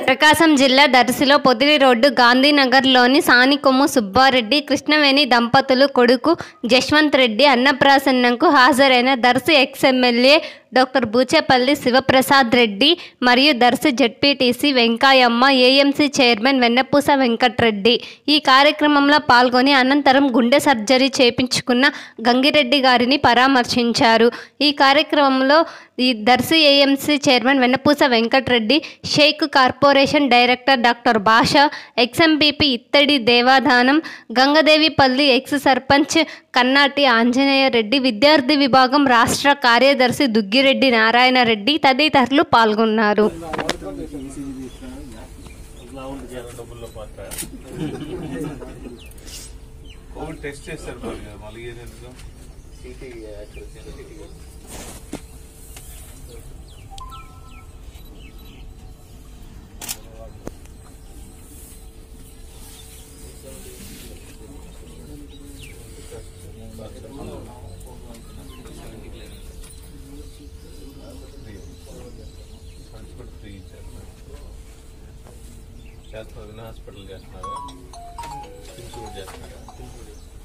ప్రకాశం జిల్లా దర్శిలో పొదిలి రోడ్డు గాంధీనగర్లోని సానికొమ్ము సుబ్బారెడ్డి కృష్ణవేణి దంపతులు కొడుకు జశ్వంత్ రెడ్డి అన్నప్రాసన్నంకు హాజరైన Darsi ex MLA doctor Buchepalli Sivaprasad Reddy మరియు Darsi ZPTC Venkayamma AMC chairman Vennapusa Venkatreddy ఈ కార్యక్రమంలో పాల్గొని అనంతరం గుండె సర్జరీ చేపించుకున్న గంగిరెడ్డి గారిని పరామర్శించారు ఈ కార్యక్రమంలో ఈ Darsi AMC chairman Vennapusa Venkatreddy Shaik corporation director doctor Basha ex MPP Ittadi Devadanam Gangadevipalli ex sarpanch Kannati Anjaneya Reddy విద్యార్థి విభాగం రాష్ట్ర కార్యదర్శి దుగ్గిరెడ్డి నారాయణ రెడ్డి తదితరులు పాల్గొన్నారు కోవిడ్ టెస్ట్ చేస్తారు మరి కదా మళ్ళీ ఏది ఎందుకు ఫండ్స్ కూడా ఫ్రీ ఇచ్చారు చేస్తున్నారు వినా హాస్పిటల్ చేస్తున్నారా కిమ్స్ కూడా చేస్తున్నారా